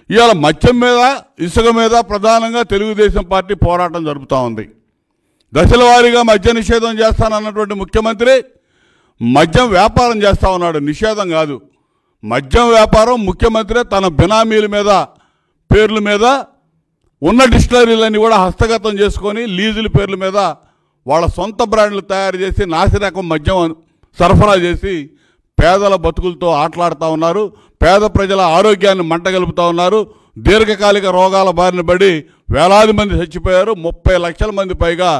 ఇవాళ మద్యం మీద ఇసుక మీద ప్రధానంగా తెలుగుదేశం పార్టీ పోరాటం జరుపుతూ ఉంది దశల వారీగా మద్య నిషేధం చేస్తానన్నటువంటి ముఖ్యమంత్రి మద్యం వ్యాపారం చేస్తా ఉన్నాడు నిషేధం కాదు మద్యం వ్యాపారం ముఖ్యమంత్రి తన బినామీల మీద పేర్ల మీద ఉన్న డిస్టిలరీలన్నీ కూడా హస్తగతం చేసుకొని లీజుల పేర్ల మీద వాళ్ళ సొంత బ్రాండ్లు తయారు చేసి నాసిరకం మద్యం సరఫరా చేసి పేదల బతుకులతో ఆటలాడుతూ ఉన్నారు పేద ప్రజల ఆరోగ్యాన్ని మంటగలుపుతూ ఉన్నారు దీర్ఘకాలిక రోగాల బారిన పడి వేలాది మంది చచ్చిపోయారు ముప్పై లక్షల మంది పైగా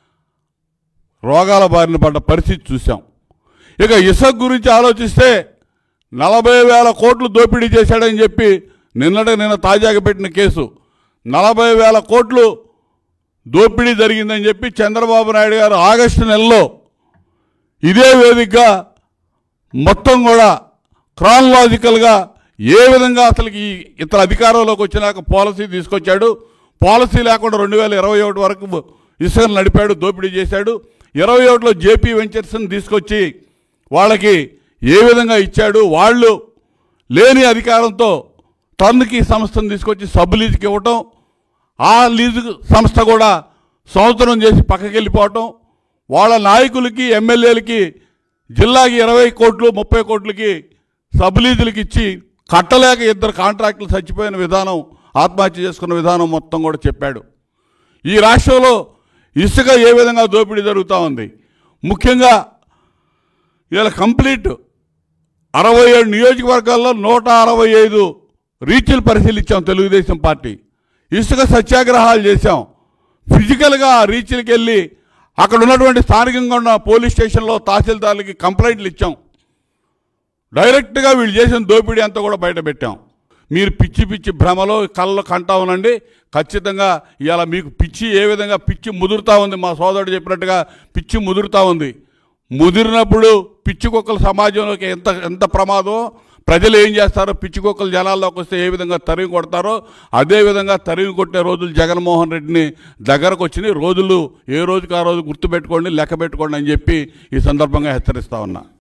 రోగాల బారిన పడ్డ పరిస్థితి చూసాం ఇక ఇసుక గురించి ఆలోచిస్తే నలభై వేల కోట్లు దోపిడీ చేశాడని చెప్పి నిన్నట నిన్న తాజాగా పెట్టిన కేసు నలభై వేల కోట్లు దోపిడీ జరిగిందని చెప్పి చంద్రబాబు నాయుడు గారు ఆగస్టు నెలలో ఇదే వేదికగా మొత్తం కూడా క్రానలాజికల్గా ఏ విధంగా అసలుకి ఈ ఇతర అధికారంలోకి వచ్చినాక పాలసీ తీసుకొచ్చాడు పాలసీ లేకుండా రెండు వేల ఇరవై ఒకటి వరకు ఇసుకను నడిపాడు దోపిడీ చేశాడు ఇరవై ఒకటిలో జేపీ వెంచర్స్ని తీసుకొచ్చి వాళ్ళకి ఏ విధంగా ఇచ్చాడు వాళ్ళు లేని అధికారంతో టర్న్కి సంస్థను తీసుకొచ్చి సబ్ లీజుకి ఇవ్వటం ఆ లీజు సంస్థ కూడా సంవత్సరం చేసి పక్కకి వెళ్ళిపోవటం వాళ్ళ నాయకులకి ఎమ్మెల్యేలకి జిల్లాకి ఇరవై కోట్లు ముప్పై కోట్లకి సబ్ లీజులకి ఇచ్చి కట్టలేక ఇద్దరు కాంట్రాక్టులు చచ్చిపోయిన విధానం ఆత్మహత్య చేసుకున్న విధానం మొత్తం కూడా చెప్పాడు ఈ రాష్ట్రంలో ఇసుక ఏ విధంగా దోపిడీ జరుగుతూ ఉంది ముఖ్యంగా ఇలా కంప్లీట్ అరవై ఏడు నియోజకవర్గాల్లో నూట అరవై ఐదు రీచ్లు పరిశీలించాం తెలుగుదేశం పార్టీ ఇసుక సత్యాగ్రహాలు చేశాం ఫిజికల్గా ఆ రీచ్లకి వెళ్ళి అక్కడ ఉన్నటువంటి స్థానికంగా ఉన్న పోలీస్ స్టేషన్లో తహసీల్దార్లకి కంప్లైంట్లు ఇచ్చాం డైరెక్ట్గా వీళ్ళు చేసిన దోపిడీ అంతా కూడా బయట పెట్టాం మీరు పిచ్చి పిచ్చి భ్రమలో కళ్ళలో కంటా ఉనండి ఖచ్చితంగా ఇవాళ మీకు పిచ్చి ఏ విధంగా పిచ్చి ముదురుతా ఉంది మా సోదరుడు చెప్పినట్టుగా పిచ్చి ముదురుతా ఉంది ముదిరినప్పుడు పిచ్చి కుక్కల సమాజంలోకి ఎంత ఎంత ప్రమాదం ప్రజలు ఏం చేస్తారో పిచ్చి కుక్కలు జనాల్లోకి వస్తే ఏ విధంగా తరిమి కొడతారో అదే విధంగా తరిమి కొట్టే రోజులు జగన్మోహన్ రెడ్డిని దగ్గరకు వచ్చినాయి రోజులు ఏ రోజుకి ఆ రోజు గుర్తుపెట్టుకోండి లెక్క పెట్టుకోండి అని చెప్పి ఈ సందర్భంగా హెచ్చరిస్తా ఉన్నా